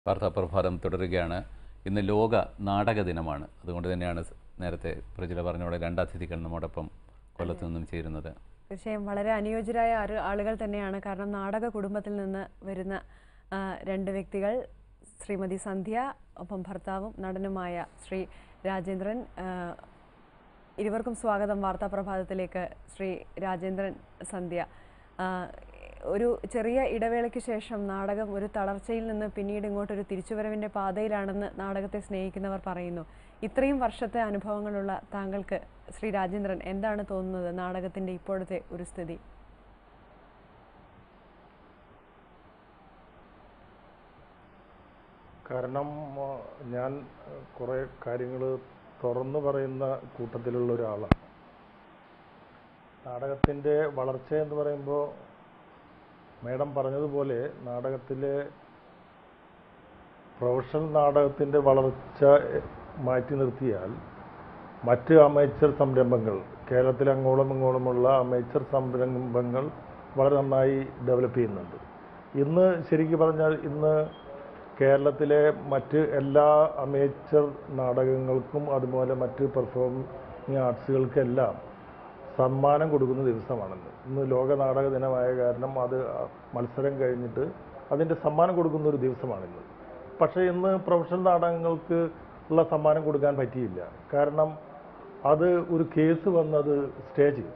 വാർത്താപ്രഭാതം തുടരുകയാണ് ഇന്ന് ലോക നാടക ദിനമാണ് അതുകൊണ്ട് തന്നെയാണ് സ് നേരത്തെ പ്രജില പറഞ്ഞ പോലെ രണ്ട് അതിഥികൾ നമ്മോടൊപ്പം കൊല്ലത്ത് നിന്നും ചേരുന്നത് തീർച്ചയായും വളരെ അനുയോജ്യരായ ആറ് ആളുകൾ തന്നെയാണ് കാരണം നാടക കുടുംബത്തിൽ നിന്ന് വരുന്ന ആ, രണ്ട് വ്യക്തികൾ ശ്രീമതി സന്ധ്യ ഒപ്പം ഭർത്താവും നടനുമായ ശ്രീ രാജേന്ദ്രൻ ആ, ഇരുവർക്കും സ്വാഗതം വാർത്താപ്രഭാതത്തിലേക്ക് ശ്രീ രാജേന്ദ്രൻ സന്ധ്യ ആ, ഒരു ചെറിയ ഇടവേളയ്ക്ക് ശേഷം നാടകം ഒരു തളർച്ചയിൽ നിന്ന് പിന്നീട് ഇങ്ങോട്ടൊരു തിരിച്ചുവരവിൻ്റെ പാതയിലാണെന്ന് നാടകത്തെ സ്നേഹിക്കുന്നവർ പറയുന്നു ഇത്രയും വർഷത്തെ അനുഭവങ്ങളുള്ള താങ്കൾക്ക് ശ്രീ രാജേന്ദ്രൻ എന്താണ് തോന്നുന്നത് നാടകത്തിൻ്റെ ഇപ്പോഴത്തെ ഒരു സ്ഥിതി കാരണം ആ, ഞാൻ കുറേ കാര്യങ്ങൾ തുറന്നു പറയുന്ന കൂട്ടത്തിലുള്ള ഒരാളാണ് നാടകത്തിൻ്റെ വളർച്ച എന്ന് പറയുമ്പോൾ മേഡം പറഞ്ഞതുപോലെ നാടകത്തിലെ പ്രൊഫഷണൽ നാടകത്തിൻ്റെ വളർച്ച എ, മാറ്റി നിർത്തിയാൽ മറ്റ് അമേച്ചർ സംരംഭങ്ങൾ കേരളത്തിൽ അങ്ങോളം ഇങ്ങോളമുള്ള അമേച്ചർ സംരംഭങ്ങൾ വളരെ നന്നായി ഡെവലപ്പ് ചെയ്യുന്നുണ്ട് ഇന്ന് ശരിക്കും പറഞ്ഞാൽ ഇന്ന് കേരളത്തിലെ മറ്റ് എല്ലാ അമേച്ചർ നാടകങ്ങൾക്കും അതുപോലെ മറ്റ് പെർഫോമിംഗ് ആർട്സുകൾക്കെല്ലാം സമ്മാനം കൊടുക്കുന്ന ദിവസമാണെന്ന് ഇന്ന് ലോക നാടക ദിനമായ കാരണം അത് മത്സരം കഴിഞ്ഞിട്ട് അതിൻ്റെ സമ്മാനം കൊടുക്കുന്ന ഒരു ദിവസമാണിന്ന് പക്ഷേ ഇന്ന് പ്രൊഫഷണൽ നാടകങ്ങൾക്ക് ഉള്ള സമ്മാനം കൊടുക്കാൻ പറ്റിയില്ല കാരണം അത് ഒരു കേസ് വന്നത് സ്റ്റേ ചെയ്തു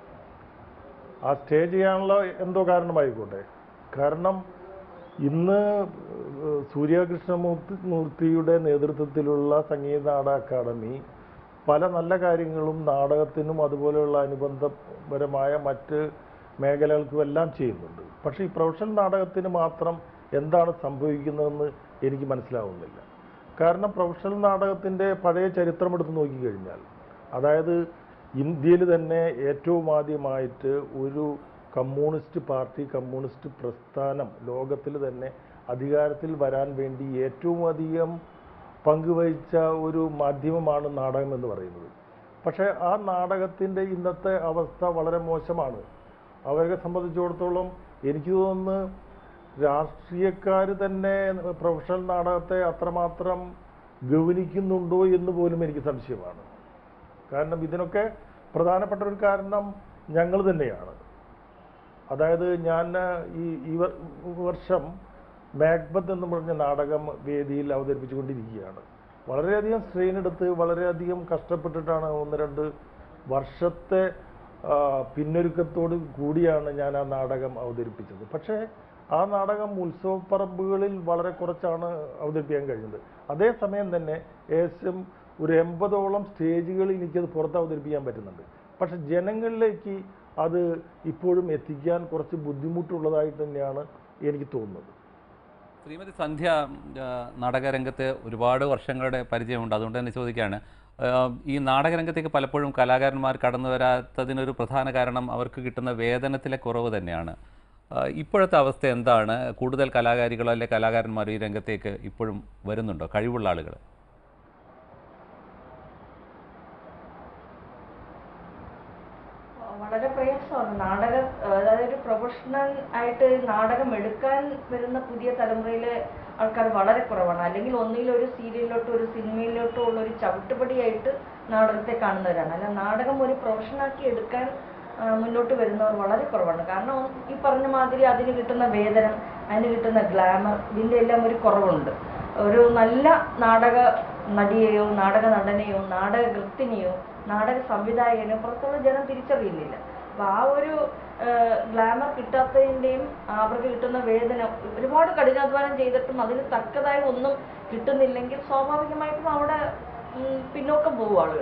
ആ സ്റ്റേ ചെയ്യാനുള്ള എന്തോ കാരണമായിക്കോട്ടെ കാരണം ഇന്ന് ഏഹ്, സൂര്യകൃഷ്ണമൂർത്തി മൂർത്തിയുടെ നേതൃത്വത്തിലുള്ള സംഗീത നാടക അക്കാദമി പല നല്ല കാര്യങ്ങളും നാടകത്തിനും അതുപോലെയുള്ള അനുബന്ധപരമായ മറ്റ് മേഖലകൾക്കും എല്ലാം ചെയ്യുന്നുണ്ട് പക്ഷേ ഈ പ്രൊഫഷണൽ നാടകത്തിന് മാത്രം എന്താണ് സംഭവിക്കുന്നതെന്ന് എനിക്ക് മനസ്സിലാവുന്നില്ല കാരണം പ്രൊഫഷണൽ നാടകത്തിൻ്റെ പഴയ ചരിത്രം എടുത്ത് നോക്കിക്കഴിഞ്ഞാൽ അതായത് ഇന്ത്യയിൽ തന്നെ ഏറ്റവും ആദ്യമായിട്ട് ഒരു കമ്മ്യൂണിസ്റ്റ് പാർട്ടി കമ്മ്യൂണിസ്റ്റ് പ്രസ്ഥാനം ലോകത്തിൽ തന്നെ അധികാരത്തിൽ വരാൻ വേണ്ടി ഏറ്റവും അധികം പങ്കുവഹിച്ച ഒരു മാധ്യമമാണ് നാടകം എന്ന് പറയുന്നത് പക്ഷേ ആ നാടകത്തിൻ്റെ ഇന്നത്തെ അവസ്ഥ വളരെ മോശമാണ് അവരെ സംബന്ധിച്ചിടത്തോളം എനിക്ക് തോന്നുന്നു രാഷ്ട്രീയക്കാർ തന്നെ പ്രൊഫഷണൽ നാടകത്തെ അത്രമാത്രം ഗൗനിക്കുന്നുണ്ടോ എന്ന് പോലും എനിക്ക് സംശയമാണ് കാരണം ഇതിനൊക്കെ പ്രധാനപ്പെട്ട ഒരു കാരണം ഞങ്ങൾ തന്നെയാണ് അതായത് ഞാൻ ഈ ഈ വ- വർഷം മാക്ബത്ത് എന്ന് പറഞ്ഞ നാടകം വേദിയിൽ അവതരിപ്പിച്ചുകൊണ്ടിരിക്കുകയാണ് വളരെയധികം സ്ട്രെയിൻ എടുത്ത് വളരെയധികം കഷ്ടപ്പെട്ടിട്ടാണ് ഒന്ന് രണ്ട് വർഷത്തെ ആ, പിന്നൊരുക്കത്തോട് കൂടിയാണ് ഞാൻ ആ നാടകം അവതരിപ്പിച്ചത് പക്ഷേ ആ നാടകം ഉത്സവപ്പറമ്പുകളിൽ വളരെ കുറച്ചാണ് അവതരിപ്പിക്കാൻ കഴിഞ്ഞത് അതേസമയം തന്നെ ഏകദേശം ഒരു എൺപതോളം സ്റ്റേജുകളിൽ എനിക്കത് പുറത്ത് അവതരിപ്പിക്കാൻ പറ്റുന്നുണ്ട് പക്ഷെ ജനങ്ങളിലേക്ക് അത് ഇപ്പോഴും എത്തിക്കാൻ കുറച്ച് ബുദ്ധിമുട്ടുള്ളതായിട്ട് തന്നെയാണ് എനിക്ക് തോന്നുന്നത് ശ്രീമതി സന്ധ്യ ആ, നാടകരംഗത്ത് ഒരുപാട് വർഷങ്ങളുടെ പരിചയമുണ്ട് അതുകൊണ്ട് തന്നെ ചോദിക്കുകയാണ് ആ, ഈ നാടകരംഗത്തേക്ക് പലപ്പോഴും കലാകാരന്മാർ കടന്നു വരാത്തതിനൊരു പ്രധാന കാരണം അവർക്ക് കിട്ടുന്ന വേതനത്തിലെ കുറവ് തന്നെയാണ് ആ, ഇപ്പോഴത്തെ അവസ്ഥ എന്താണ് കൂടുതൽ കലാകാരികളോ അല്ലെ കലാകാരന്മാർ ഈ രംഗത്തേക്ക് ഇപ്പോഴും വരുന്നുണ്ടോ കഴിവുള്ള ആളുകൾ വളരെ പ്രയാസമാണ് നാടക അതായത് ഒരു പ്രൊഫഷണൽ ആയിട്ട് നാടകം എടുക്കാൻ വരുന്ന പുതിയ തലമുറയിലെ ആൾക്കാർ വളരെ കുറവാണ് അല്ലെങ്കിൽ ഒന്നിൽ ഒരു സീരിയലിലോട്ടോ ഒരു സിനിമയിലോട്ടോ ഉള്ള ഒരു ചവിട്ടുപടിയായിട്ട് നാടകത്തെ കാണുന്നവരാണ് അല്ല നാടകം ഒരു പ്രൊഫഷനാക്കി എടുക്കാൻ ആ, മുന്നോട്ട് വരുന്നവർ വളരെ കുറവാണ് കാരണം ഈ പറഞ്ഞ മാതിരി അതിന് കിട്ടുന്ന വേതനം അതിന് കിട്ടുന്ന ഗ്ലാമർ ഇതിൻ്റെ എല്ലാം ഒരു കുറവുണ്ട് ഒരു നല്ല നാടക നടിയെയോ നാടക നടനെയോ നാടക ഗൃത്തിനെയോ നാടക സംവിധായകനെയോ പുറത്തുള്ള ജനം തിരിച്ചറിയുന്നില്ല അപ്പൊ ആ ഒരു ഗ്ലാമർ കിട്ടാത്തതിൻ്റെയും അവർക്ക് കിട്ടുന്ന വേതനം ഒരുപാട് കഠിനാധ്വാനം ചെയ്തിട്ടും അതിന് തക്കതായ ഒന്നും കിട്ടുന്നില്ലെങ്കിൽ സ്വാഭാവികമായിട്ടും അവിടെ ഉം, പിന്നോക്കം പോകും ആളുകൾ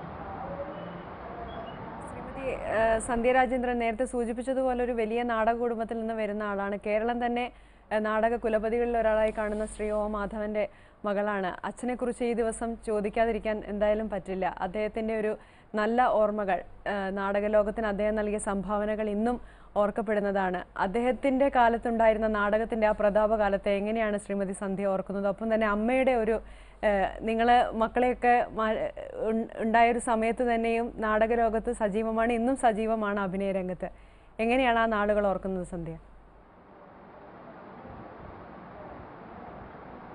ശ്രീമതി ആ, സന്ധ്യ രാജേന്ദ്രൻ നേരത്തെ സൂചിപ്പിച്ചതുപോലെ ഒരു വലിയ നാടക കുടുംബത്തിൽ നിന്ന് വരുന്ന ആളാണ് കേരളം തന്നെ ആ, നാടക കുലപതികളിൽ ഒരാളായി കാണുന്ന ശ്രീ ഓ മാധവന്റെ മകളാണ് അച്ഛനെക്കുറിച്ച് ഈ ദിവസം ചോദിക്കാതിരിക്കാൻ എന്തായാലും പറ്റില്ല അദ്ദേഹത്തിന്റെ ഒരു നല്ല ഓർമ്മകൾ ആ, നാടക ലോകത്തിന് അദ്ദേഹം നൽകിയ സംഭാവനകൾ ഇന്നും ഓർക്കപ്പെടുന്നതാണ് അദ്ദേഹത്തിന്റെ കാലത്തുണ്ടായിരുന്ന നാടകത്തിന്റെ ആ പ്രതാപകാലത്തെ എങ്ങനെയാണ് ശ്രീമതി സന്ധ്യ ഓർക്കുന്നത് ഒപ്പം തന്നെ അമ്മയുടെ ഒരു നിങ്ങൾ മക്കളെയൊക്കെ മാ- ഉൺ- ഉണ്ടായൊരു സമയത്ത് തന്നെയും നാടകലോകത്ത് സജീവമാണ് ഇന്നും സജീവമാണ് അഭിനയ രംഗത്ത് എങ്ങനെയാണ് ആ നാളുകൾ ഓർക്കുന്നത് സന്ധ്യ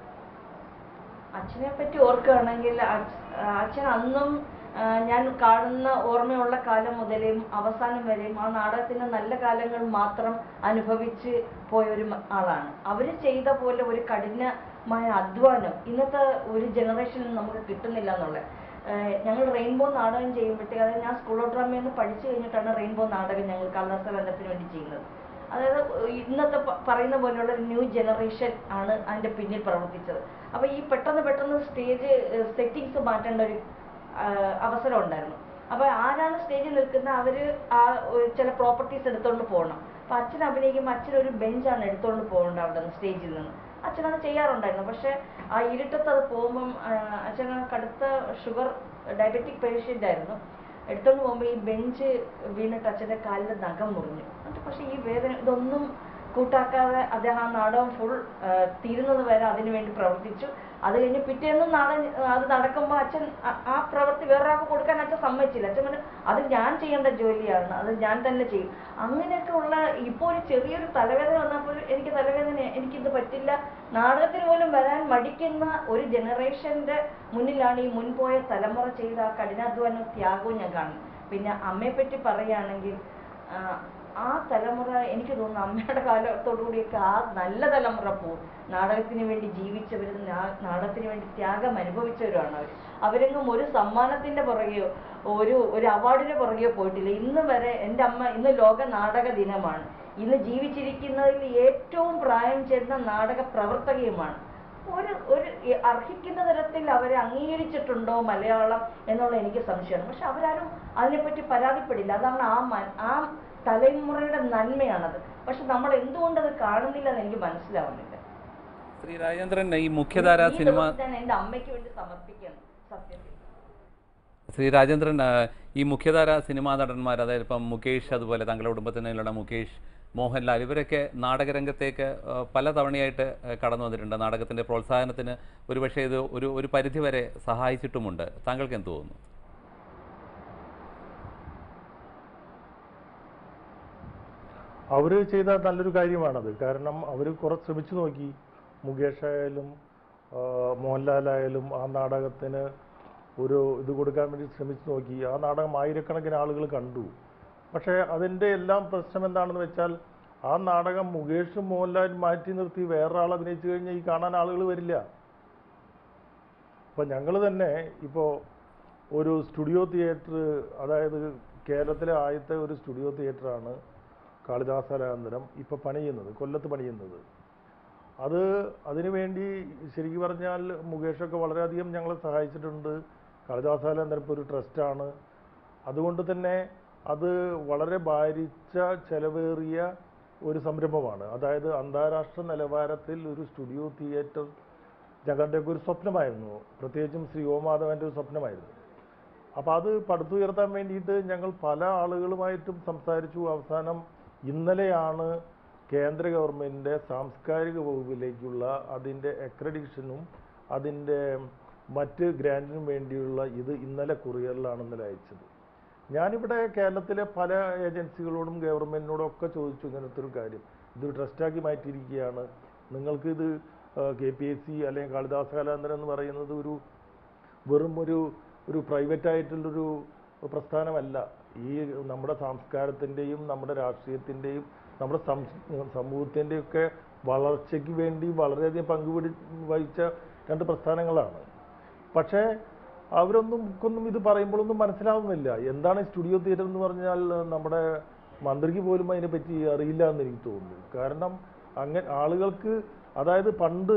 അച്ഛനെ പറ്റി ഓർക്കുകയാണെങ്കിൽ അച്ഛ- ആ, അച്ഛൻ അന്നും ആ, ഞാൻ കാണുന്ന ഓർമ്മയുള്ള കാലം മുതലേയും അവസാനം വരെയും ആ നാടകത്തിന്റെ നല്ല കാലങ്ങൾ മാത്രം അനുഭവിച്ച് പോയ ഒരു മ- ആളാണ് അവർ ചെയ്ത പോലെ ഒരു കഠിനമായ അധ്വാനം ഇന്നത്തെ ഒരു ജനറേഷനിൽ നമുക്ക് കിട്ടുന്നില്ല എന്നുള്ളത് ഞങ്ങൾ റെയിൻബോ നാടകം ചെയ്യുമ്പോഴത്തേക്ക് അതായത് ഞാൻ സ്കൂൾ ഓഫ് ഡ്രാമയിൽ നിന്ന് പഠിച്ചു കഴിഞ്ഞിട്ടാണ് റെയിൻബോ നാടകം ഞങ്ങൾ കലാസവരണത്തിന് വേണ്ടി ചെയ്യുന്നത് അതായത് ഇന്നത്തെ പ- പറയുന്ന പോലെയുള്ള ഒരു ന്യൂ ജനറേഷൻ ആണ് അതിന്റെ പിന്നിൽ പ്രവർത്തിച്ചത് അപ്പൊ ഈ പെട്ടെന്ന് പെട്ടെന്ന് സ്റ്റേജ് സെറ്റിങ്സ് മാറ്റേണ്ട ഒരു ആ, അവസരം ഉണ്ടായിരുന്നു അപ്പൊ ആരാണ് സ്റ്റേജിൽ നിൽക്കുന്ന അവര് ആ ഒരു ചില പ്രോപ്പർട്ടീസ് എടുത്തോണ്ട് പോകണം അപ്പൊ അച്ഛൻ അഭിനയിക്കുമ്പോൾ അച്ഛൻ ഒരു ബെഞ്ചാണ് എടുത്തോണ്ട് പോകേണ്ടത് അവിടെ നിന്ന് സ്റ്റേജിൽ നിന്ന് അച്ഛൻ അത് ചെയ്യാറുണ്ടായിരുന്നു പക്ഷെ ആ ഇരുട്ടത്ത് അത് പോകുമ്പം ആ, അച്ഛൻ കടുത്ത ഷുഗർ ഡയബറ്റിക് പേഷ്യൻ്റ് ആയിരുന്നു എടുത്തോണ്ട് പോകുമ്പോൾ ഈ ബെഞ്ച് വീണിട്ട് അച്ഛൻ്റെ കാലിൽ നഖം മുറിഞ്ഞു എന്നിട്ട് പക്ഷെ ഈ വേദന ഇതൊന്നും കൂട്ടാക്കാതെ അദ്ദേഹം ആ നാടകം ഫുൾ തീരുന്നത് വരെ അതിനു വേണ്ടി പ്രവർത്തിച്ചു അത് കഴിഞ്ഞ് പിറ്റേന്നും നാടകം ആ, അത് നടക്കുമ്പോൾ അച്ഛൻ ആ- ആ പ്രവൃത്തി വേറൊരാൾക്ക് കൊടുക്കാൻ അച്ഛൻ സമ്മതിച്ചില്ല അച്ഛൻ പറഞ്ഞു അത് ഞാൻ ചെയ്യേണ്ട ജോലിയാണ് അത് ഞാൻ തന്നെ ചെയ്യും അങ്ങനെയൊക്കെ ഉള്ള ഇപ്പോൾ ഒരു ചെറിയൊരു തലവേദന വന്നപ്പോൾ എനിക്ക് തലവേദന എനിക്കിത് പറ്റില്ല നാടകത്തിന് പോലും വരാൻ മടിക്കുന്ന ഒരു ജനറേഷന്റെ മുന്നിലാണ് ഈ മുൻപോയ തലമുറ ചെയ്ത ആ കഠിനാധ്വാനവും ത്യാഗവും ഞാൻ കാണുന്നത് പിന്നെ അമ്മയെ പറ്റി പറയുകയാണെങ്കിൽ ആ, ആ തലമുറ എനിക്ക് തോന്നുന്നു അമ്മയുടെ കാലത്തോടുകൂടിയൊക്കെ ആ നല്ല തലമുറ പോകും നാടകത്തിന് വേണ്ടി ജീവിച്ചവരും നാ- നാടകത്തിന് വേണ്ടി ത്യാഗം അനുഭവിച്ചവരുമാണ് അവർ അവരെങ്ങും ഒരു സമ്മാനത്തിന്റെ പുറകെയോ ഒരു ഒരു അവാർഡിന് പുറകെയോ പോയിട്ടില്ല ഇന്ന് വരെ എൻ്റെ അമ്മ ഇന്ന് ലോക നാടക ദിനമാണ് ഇന്ന് ജീവിച്ചിരിക്കുന്നതിൽ ഏറ്റവും പ്രായം ചെന്ന നാടക പ്രവർത്തകയുമാണ് ഒരു ഒരു ഈ അർഹിക്കുന്ന തരത്തിൽ അവരെ അംഗീകരിച്ചിട്ടുണ്ടോ മലയാളം എന്നുള്ള എനിക്ക് സംശയമാണ് പക്ഷെ അവരാരും അതിനെപ്പറ്റി പരാതിപ്പെടില്ല അതാണ് ആ മ- ആ തലമുറയുടെ നന്മയാണത് പക്ഷെ നമ്മൾ എന്തുകൊണ്ട് അത് കാണുന്നില്ല എന്ന് എനിക്ക് മനസ്സിലാവുന്നില്ല ശ്രീ രാജേന്ദ്രൻ ഈ മുഖ്യധാര ഈ സിനിമ ദിവസം ഞാൻ എൻ്റെ അമ്മയ്ക്ക് വേണ്ടി സമർപ്പിക്കണം സത്യത്തിൽ ശ്രീ രാജേന്ദ്രൻ ആ, ഈ മുഖ്യധാര സിനിമാ നടന്മാർ അതായത് ഇപ്പം മുകേഷ് അതുപോലെ തങ്ങളുടെ കുടുംബത്തിനുള്ള മുകേഷ് മോഹൻലാൽ ഇവരൊക്കെ നാടകരംഗത്തേക്ക് ആ, പല തവണയായിട്ട് ആ, കടന്നു വന്നിട്ടുണ്ട് നാടകത്തിൻ്റെ പ്രോത്സാഹനത്തിന് ഒരുപക്ഷെ ഇത് ഒരു ഒരു പരിധിവരെ സഹായിച്ചിട്ടുമുണ്ട് താങ്കൾക്ക് എന്ത് തോന്നുന്നു അവർ ചെയ്ത നല്ലൊരു കാര്യമാണത് കാരണം അവർ കുറെ ശ്രമിച്ചു നോക്കി മുകേഷ് ആയാലും ആ, മോഹൻലാലായാലും ആ നാടകത്തിന് ഒരു ഇത് കൊടുക്കാൻ വേണ്ടി ശ്രമിച്ചു നോക്കി ആ നാടകം ആയിരക്കണക്കിന് ആളുകൾ കണ്ടു പക്ഷേ അതിൻ്റെ എല്ലാം പ്രശ്നം എന്താണെന്ന് വെച്ചാൽ ആ നാടകം മുകേഷും മോഹൻലാലും മാറ്റി നിർത്തി വേറൊരാൾ അഭിനയിച്ചു കഴിഞ്ഞാൽ ഈ കാണാൻ ആളുകൾ വരില്ല അപ്പോൾ ഞങ്ങൾ തന്നെ ഇപ്പോൾ ഒരു സ്റ്റുഡിയോ തിയേറ്റർ അതായത് കേരളത്തിലെ ആദ്യത്തെ ഒരു സ്റ്റുഡിയോ തിയേറ്ററാണ് കാളിദാസാരാന്തരം ഇപ്പോൾ പണിയുന്നത് കൊല്ലത്ത് പണിയുന്നത് അത് അതിനു വേണ്ടി ശരിക്കും പറഞ്ഞാൽ മുകേഷൊക്കെ വളരെയധികം ഞങ്ങളെ സഹായിച്ചിട്ടുണ്ട് കാളിദാസാരാന്തരം ഇപ്പോൾ ഒരു ട്രസ്റ്റാണ് അതുകൊണ്ട് തന്നെ അത് വളരെ ഭാരിച്ച ചെലവേറിയ ഒരു സംരംഭമാണ് അതായത് അന്താരാഷ്ട്ര നിലവാരത്തിൽ ഒരു സ്റ്റുഡിയോ തിയേറ്റർ ഞങ്ങളുടെയൊക്കെ ഒരു സ്വപ്നമായിരുന്നു പ്രത്യേകിച്ചും ശ്രീ ഓ മാധവൻ്റെ ഒരു സ്വപ്നമായിരുന്നു അപ്പോൾ അത് പടുത്തുയർത്താൻ വേണ്ടിയിട്ട് ഞങ്ങൾ പല ആളുകളുമായിട്ടും സംസാരിച്ചു അവസാനം ഇന്നലെയാണ് കേന്ദ്ര ഗവൺമെൻറ്റിൻ്റെ സാംസ്കാരിക വകുപ്പിലേക്കുള്ള അതിൻ്റെ അക്രഡിഷനും അതിൻ്റെ മറ്റ് ഗ്രാൻറ്റിനും വേണ്ടിയുള്ള ഇത് ഇന്നലെ കൊറിയറിലാണ് ഇന്നലെ അയച്ചത് ഞാനിവിടെ കേരളത്തിലെ പല ഏജൻസികളോടും ഗവൺമെൻറ്റിനോടും ഒക്കെ ചോദിച്ചു ഇങ്ങനത്തെ ഒരു കാര്യം ഇത് ട്രസ്റ്റാക്കി മാറ്റിയിരിക്കുകയാണ് നിങ്ങൾക്കിത് കെ പി എസ് സി അല്ലെങ്കിൽ കാളിദാസ കലാന്തരം എന്ന് പറയുന്നത് ഒരു വെറും ഒരു ഒരു പ്രൈവറ്റ് ആയിട്ടുള്ളൊരു പ്രസ്ഥാനമല്ല ഈ നമ്മുടെ സംസ്കാരത്തിൻ്റെയും നമ്മുടെ രാഷ്ട്രീയത്തിൻ്റെയും നമ്മുടെ സം- സമൂഹത്തിൻ്റെയൊക്കെ വളർച്ചയ്ക്ക് വേണ്ടി വളരെയധികം പങ്കുപിടി വഹിച്ച രണ്ട് പ്രസ്ഥാനങ്ങളാണ് പക്ഷേ അവരൊന്നും ഒന്നും ഇത് പറയുമ്പോഴൊന്നും മനസ്സിലാവുന്നില്ല എന്താണ് ഈ സ്റ്റുഡിയോ തിയേറ്റർ എന്ന് പറഞ്ഞാൽ നമ്മുടെ മന്ത്രിക്ക് പോലും അതിനെപ്പറ്റി അറിയില്ല എന്ന് എനിക്ക് തോന്നുന്നു കാരണം അങ്ങനെ ആളുകൾക്ക് അതായത് പണ്ട്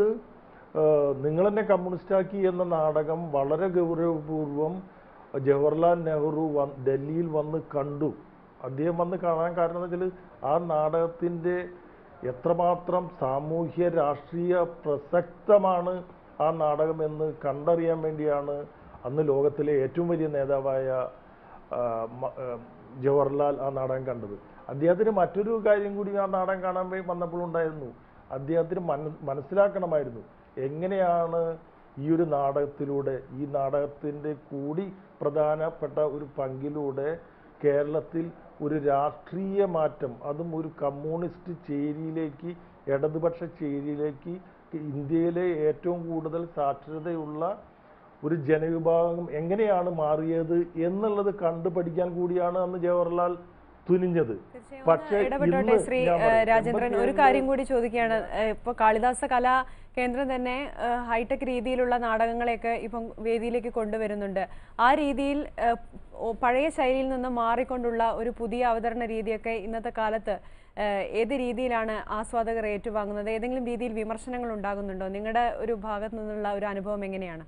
നിങ്ങൾ എന്നെ കമ്മ്യൂണിസ്റ്റാക്കി എന്ന നാടകം വളരെ ഗൗരവപൂർവം ജവഹർലാൽ നെഹ്റു വന്ന് ഡൽഹിയിൽ വന്ന് കണ്ടു അദ്ദേഹം വന്ന് കാണാൻ കാരണം എന്ന് വെച്ചാൽ ആ നാടകത്തിൻ്റെ എത്രമാത്രം സാമൂഹ്യ രാഷ്ട്രീയ പ്രസക്തമാണ് ആ നാടകം എന്ന് കണ്ടറിയാൻ വേണ്ടിയാണ് അന്ന് ലോകത്തിലെ ഏറ്റവും വലിയ നേതാവായ ആ, മ- ആ, ജവഹർലാൽ ആ നാടകം കണ്ടത് അദ്ദേഹത്തിന് മറ്റൊരു കാര്യം കൂടി ആ നാടകം കാണാൻ വേണ്ടി വന്നപ്പോഴുണ്ടായിരുന്നു അദ്ദേഹത്തിന് മന മനസ്സിലാക്കണമായിരുന്നു എങ്ങനെയാണ് ഈ ഒരു നാടകത്തിലൂടെ ഈ നാടകത്തിൻ്റെ കൂടി പ്രധാനപ്പെട്ട ഒരു പങ്കിലൂടെ കേരളത്തിൽ ഒരു രാഷ്ട്രീയ മാറ്റം അതും ഒരു കമ്മ്യൂണിസ്റ്റ് ചേരിയിലേക്ക് ഇടതുപക്ഷ ചേരിയിലേക്ക് ഇന്ത്യയിലെ ഏറ്റവും കൂടുതൽ സാക്ഷരതയുള്ള ഒരു ജനവിഭാഗം എങ്ങനെയാണ് മാറിയത് എന്നുള്ളത് കണ്ടുപഠിക്കാൻ കൂടിയാണ് അന്ന് ജവഹർലാൽ തുനിഞ്ഞത് തീർച്ചയായും പക്ഷേ ഒന്ന് ഇടപെട്ടോട്ടെ ഇന്ന് ശ്രീ ഞാൻ ഏഹ്, പറയാം, രാജേന്ദ്രൻ ഒരു 87 കാര്യം കൂടി ചോദിക്കുകയാണ് ഏഹ്, ഇപ്പൊ കാളിദാസ കലാ കേന്ദ്രം തന്നെ ഏഹ്, ഹൈടെക് രീതിയിലുള്ള നാടകങ്ങളെയൊക്കെ ഇപ്പം വേദിയിലേക്ക് കൊണ്ടുവരുന്നുണ്ട് ആ രീതിയിൽ ഏഹ്, ഓ- പഴയ ശൈലിയിൽ നിന്ന് മാറിക്കൊണ്ടുള്ള ഒരു പുതിയ അവതരണ രീതിയൊക്കെ ഇന്നത്തെ കാലത്ത് ഏഹ്, ഏത് രീതിയിലാണ് ആസ്വാദകർ ഏറ്റുവാങ്ങുന്നത് ഏതെങ്കിലും രീതിയിൽ വിമർശനങ്ങൾ ഉണ്ടാകുന്നുണ്ടോ നിങ്ങളുടെ ഒരു ഭാഗത്തു നിന്നുള്ള ഒരു അനുഭവം എങ്ങനെയാണ്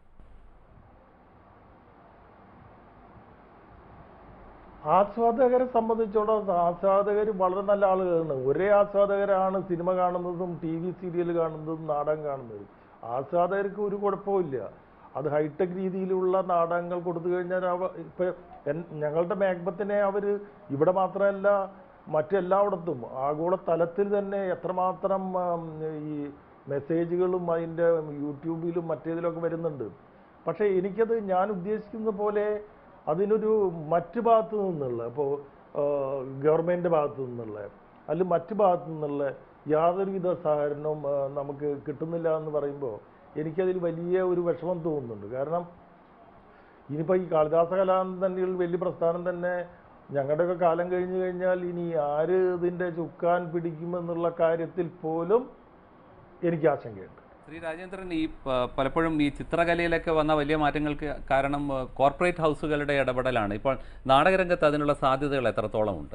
ആസ്വാദകരെ സംബന്ധിച്ചിടത്തോളം ആസ്വാദകർ വളരെ നല്ല ആളുകളാണ് ഒരേ ആസ്വാദകരാണ് സിനിമ കാണുന്നതും ടി വി സീരിയൽ കാണുന്നതും നാടകം കാണുന്നതും ആസ്വാദകർക്ക് ഒരു കുഴപ്പമില്ല അത് ഹൈടെക് രീതിയിലുള്ള നാടകങ്ങൾ കൊടുത്തു കഴിഞ്ഞാൽ അവ ഇപ്പൊ എൻ- ഞങ്ങളുടെ മേഘബത്തിനെ അവർ ഇവിടെ മാത്രമല്ല മറ്റെല്ലായിടത്തും ആഗോള തലത്തിൽ തന്നെ എത്രമാത്രം ആം, ഈ മെസ്സേജുകളും അതിൻ്റെ യൂട്യൂബിലും മറ്റേതിലൊക്കെ വരുന്നുണ്ട് പക്ഷേ എനിക്കത് ഞാൻ ഉദ്ദേശിക്കുന്ന പോലെ അതിനൊരു മറ്റു ഭാഗത്തു നിന്നുള്ള ഇപ്പോൾ ഗവൺമെൻറ് ഭാഗത്തു നിന്നുള്ള അല്ലെങ്കിൽ മറ്റു ഭാഗത്തു നിന്നുള്ള യാതൊരുവിധ സഹകരണവും ആ, നമുക്ക് കിട്ടുന്നില്ല എന്ന് പറയുമ്പോൾ എനിക്കതിൽ വലിയ ഒരു വിഷമം തോന്നുന്നുണ്ട് കാരണം ഇനിയിപ്പോൾ ഈ കാളിദാസ കലാനന്ദൻ്റെ വലിയ പ്രസ്ഥാനം തന്നെ ഞങ്ങളുടെയൊക്കെ കാലം കഴിഞ്ഞു കഴിഞ്ഞാൽ ഇനി ആര് ഇതിൻ്റെ ചുക്കാൻ പിടിക്കുമെന്നുള്ള കാര്യത്തിൽ പോലും എനിക്ക് ആശങ്കയുണ്ട് ശ്രീ രാജേന്ദ്രൻ ഈ പ- പലപ്പോഴും ഈ ചിത്രകലയിലൊക്കെ വന്ന വലിയ മാറ്റങ്ങൾക്ക് കാരണം ഏഹ്, കോർപ്പറേറ്റ് ഹൗസുകളുടെ ഇടപെടലാണ് ഇപ്പോൾ നാടകരംഗത്ത് അതിനുള്ള സാധ്യതകൾ എത്രത്തോളം ഉണ്ട്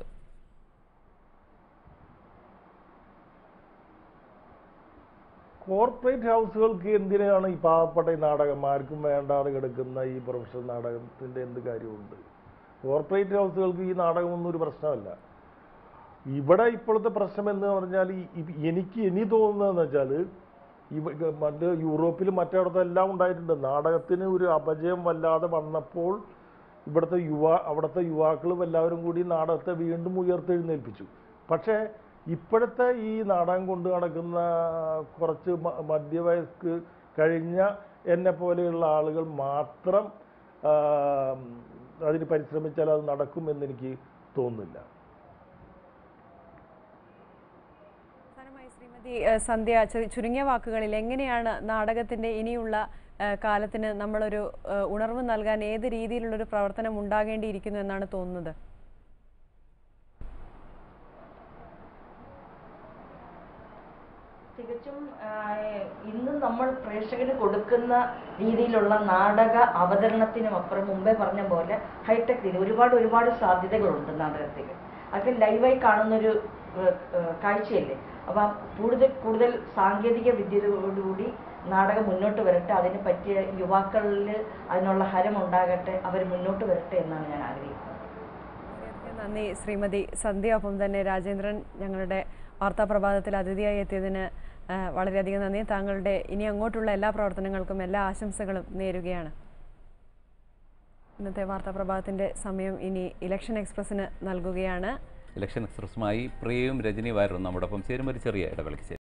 കോർപ്പറേറ്റ് ഹൗസുകൾക്ക് എന്തിനാണ് ഈ പാവപ്പെട്ട ഈ നാടകം ആർക്കും വേണ്ടാതെ കിടക്കുന്ന ഈ പ്രൊഫഷണൽ നാടകത്തിൻ്റെ എന്ത് കാര്യമുണ്ട് കോർപ്പറേറ്റ് ഹൗസുകൾക്ക് ഈ നാടകമൊന്നും ഒരു പ്രശ്നമല്ല ഇവിടെ ഇപ്പോഴത്തെ പ്രശ്നം എന്ന് പറഞ്ഞാൽ ഈ ഈ- എനിക്ക് ഇനി തോന്നുന്നതെന്ന് വെച്ചാൽ ഇവ മറ്റ് യൂറോപ്പിലും മറ്റിടത്തെല്ലാം ഉണ്ടായിട്ടുണ്ട് നാടകത്തിന് ഒരു അപജയം വല്ലാതെ വന്നപ്പോൾ ഇവിടുത്തെ യുവാ അവിടുത്തെ യുവാക്കളും എല്ലാവരും കൂടി നാടകത്തെ വീണ്ടും ഉയർത്തെഴുന്നേൽപ്പിച്ചു പക്ഷേ ഇപ്പോഴത്തെ ഈ നാടകം കൊണ്ട് നടക്കുന്ന കുറച്ച് മ- മധ്യവയസ്ക് കഴിഞ്ഞ എന്നെ പോലെയുള്ള ആളുകൾ മാത്രം ആ, അതിന് പരിശ്രമിച്ചാൽ അത് നടക്കും എന്നെനിക്ക് തോന്നുന്നില്ല അവസാനമായി ശ്രീമതി ഏഹ്, സന്ധ്യ ചു- ചുരുങ്ങിയ വാക്കുകളിൽ എങ്ങനെയാണ് നാടകത്തിന്റെ ഇനിയുള്ള ഏഹ്, കാലത്തിന് നമ്മളൊരു ഏഹ്, ഉണർവ് നൽകാൻ ഏത് രീതിയിലുള്ളൊരു പ്രവർത്തനം ഉണ്ടാകേണ്ടിയിരിക്കുന്നു എന്നാണ് തോന്നുന്നത് തികച്ചും ആ, ഇന്ന് നമ്മൾ പ്രേക്ഷകന് കൊടുക്കുന്ന രീതിയിലുള്ള നാടക അവതരണത്തിനും അപ്പുറം മുമ്പേ പറഞ്ഞ പോലെ ഹൈടെക് രീതി ഒരുപാട് ഒരുപാട് സാധ്യതകളുണ്ട് നാടകത്തിൽ അതൊക്കെ ലൈവായി കാണുന്നൊരു ഏഹ്, ഏഹ്, കാഴ്ചയല്ലേ അപ്പം കൂടുതൽ കൂടുതൽ സാങ്കേതിക വിദ്യയോടുകൂടി നാടകം മുന്നോട്ട് വരട്ടെ അതിന് പറ്റിയ യുവാക്കളിൽ അതിനുള്ള ഹരം ഉണ്ടാകട്ടെ അവർ മുന്നോട്ട് വരട്ടെ എന്നാണ് ഞാൻ ആഗ്രഹിക്കുന്നത് വളരെയധികം നന്ദി ശ്രീമതി സന്ധ്യ ഒപ്പം തന്നെ രാജേന്ദ്രൻ ഞങ്ങളുടെ വാർത്താ പ്രഭാതത്തിൽ അതിഥിയായി എത്തിയതിന് ആ, വളരെയധികം നന്ദി താങ്കളുടെ ഇനി അങ്ങോട്ടുള്ള എല്ലാ പ്രവർത്തനങ്ങൾക്കും എല്ലാ ആശംസകളും നേരുകയാണ് ഇന്നത്തെ വാർത്താ പ്രഭാതത്തിന്റെ സമയം ഇനി ഇലക്ഷൻ എക്സ്പ്രസിന് നൽകുകയാണ് ഇലക്ഷൻ എക്സ്പ്രസുമായി പ്രിയയും രജനി വാര്യരും നമ്മോടൊപ്പം ചേരും ഒരു ചെറിയ ഇടവേളയ്ക്ക് ശേഷം